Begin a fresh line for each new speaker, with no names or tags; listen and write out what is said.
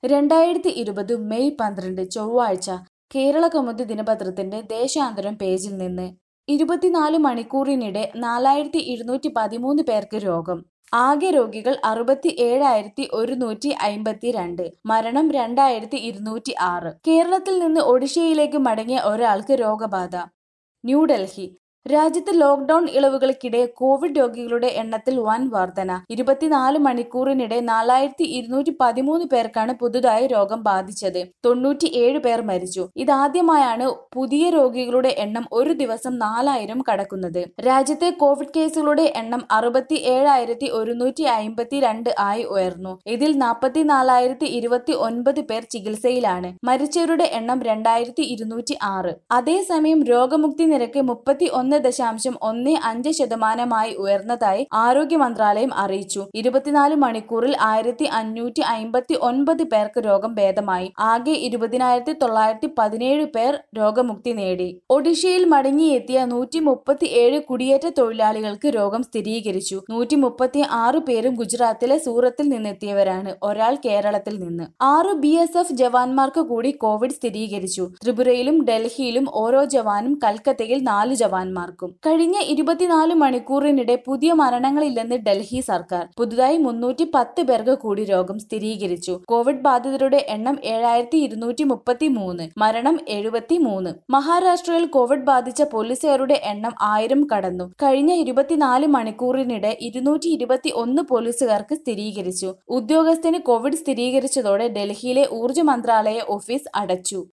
രണ്ടായിരത്തി ഇരുപത് മെയ് പന്ത്രണ്ട് ചൊവ്വാഴ്ച കേരള കൗമുദി ദിനപത്രത്തിന്റെ ദേശാന്തരം പേജിൽ നിന്ന് ഇരുപത്തിനാല് മണിക്കൂറിനിടെ നാലായിരത്തി ഇരുന്നൂറ്റി പതിമൂന്ന് പേർക്ക് രോഗം ആകെ രോഗികൾ അറുപത്തി ഏഴായിരത്തി ഒരുന്നൂറ്റി അയിമ്പത്തിരണ്ട് മരണം രണ്ടായിരത്തി ഇരുന്നൂറ്റി ആറ് കേരളത്തിൽ നിന്ന് ഒഡീഷയിലേക്ക് മടങ്ങിയ ഒരാൾക്ക് രോഗബാധ ന്യൂഡൽഹി രാജ്യത്ത് ലോക്ഡൌൺ ഇളവുകൾക്കിടെ കോവിഡ് രോഗികളുടെ എണ്ണത്തിൽ വൻ വർധന ഇരുപത്തിനാല് മണിക്കൂറിനിടെ നാലായിരത്തി ഇരുന്നൂറ്റി പതിമൂന്ന് പേർക്കാണ് പുതുതായി രോഗം ബാധിച്ചത് തൊണ്ണൂറ്റിയേഴ് പേർ മരിച്ചു ഇതാദ്യമായാണ് പുതിയ രോഗികളുടെ എണ്ണം ഒരു ദിവസം നാലായിരം കടക്കുന്നത് രാജ്യത്തെ കോവിഡ് കേസുകളുടെ എണ്ണം അറുപത്തി ഏഴായിരത്തി ഒരുന്നൂറ്റി അയിമ്പത്തി രണ്ട് ആയി ഉയർന്നു ഇതിൽ നാൽപ്പത്തിനാലായിരത്തി ഇരുപത്തി ഒൻപത് പേർ ചികിത്സയിലാണ് മരിച്ചവരുടെ എണ്ണം രണ്ടായിരത്തി ഇരുന്നൂറ്റി ആറ് അതേസമയം രോഗമുക്തി നിരക്ക് മുപ്പത്തി ഒന്ന് ദശാംശം ഒന്ന് അഞ്ച് ശതമാനമായി ഉയർന്നതായി ആരോഗ്യ മന്ത്രാലയം അറിയിച്ചു ഇരുപത്തിനാല് മണിക്കൂറിൽ ആയിരത്തി അഞ്ഞൂറ്റി അയിമ്പത്തി ഒൻപത് പേർക്ക് രോഗം ഭേദമായി ആകെ ഇരുപതിനായിരത്തി തൊള്ളായിരത്തി പതിനേഴ് പേർ രോഗമുക്തി നേടി ഒഡീഷയിൽ മടങ്ങിയെത്തിയ നൂറ്റി മുപ്പത്തി ഏഴ് കുടിയേറ്റ തൊഴിലാളികൾക്ക് രോഗം സ്ഥിരീകരിച്ചു നൂറ്റി മുപ്പത്തി ആറ് പേരും ഗുജറാത്തിലെ സൂറത്തിൽ നിന്നെത്തിയവരാണ് ഒരാൾ കേരളത്തിൽ നിന്ന് ആറ് ബി എസ് എഫ് ജവാന്മാർക്ക് കൂടി കോവിഡ് സ്ഥിരീകരിച്ചു ത്രിപുരയിലും ഡൽഹിയിലും ഓരോ ജവാനും കൽക്കത്തയിൽ നാല് ജവാന്മാർക്കും കഴിഞ്ഞ ഇരുപത്തിനാല് മണിക്കൂറിനിടെ പുതിയ മരണങ്ങളില്ലെന്ന് ഡൽഹി സർക്കാർ പുതുതായി മുന്നൂറ്റി പത്ത് പേർക്ക് കൂടി രോഗം സ്ഥിരീകരിച്ചു കോവിഡ് ബാധിതരുടെ എണ്ണം ഏഴായിരത്തി ഇരുന്നൂറ്റി മുപ്പത്തി മൂന്ന് മരണം എഴുപത്തി മൂന്ന് മഹാരാഷ്ട്രയിൽ കോവിഡ് ബാധിച്ച പോലീസുകാരുടെ എണ്ണം ആയിരം കടന്നു കഴിഞ്ഞ ഇരുപത്തിനാല് മണിക്കൂറിനിടെ ഇരുന്നൂറ്റി ഇരുപത്തി ഒന്ന് പോലീസുകാർക്ക് സ്ഥിരീകരിച്ചു ഉദ്യോഗസ്ഥന് കോവിഡ് സ്ഥിരീകരിച്ചതോടെ ഡൽഹിയിലെ ഊർജ്ജ മന്ത്രാലയ ഓഫീസ് അടച്ചു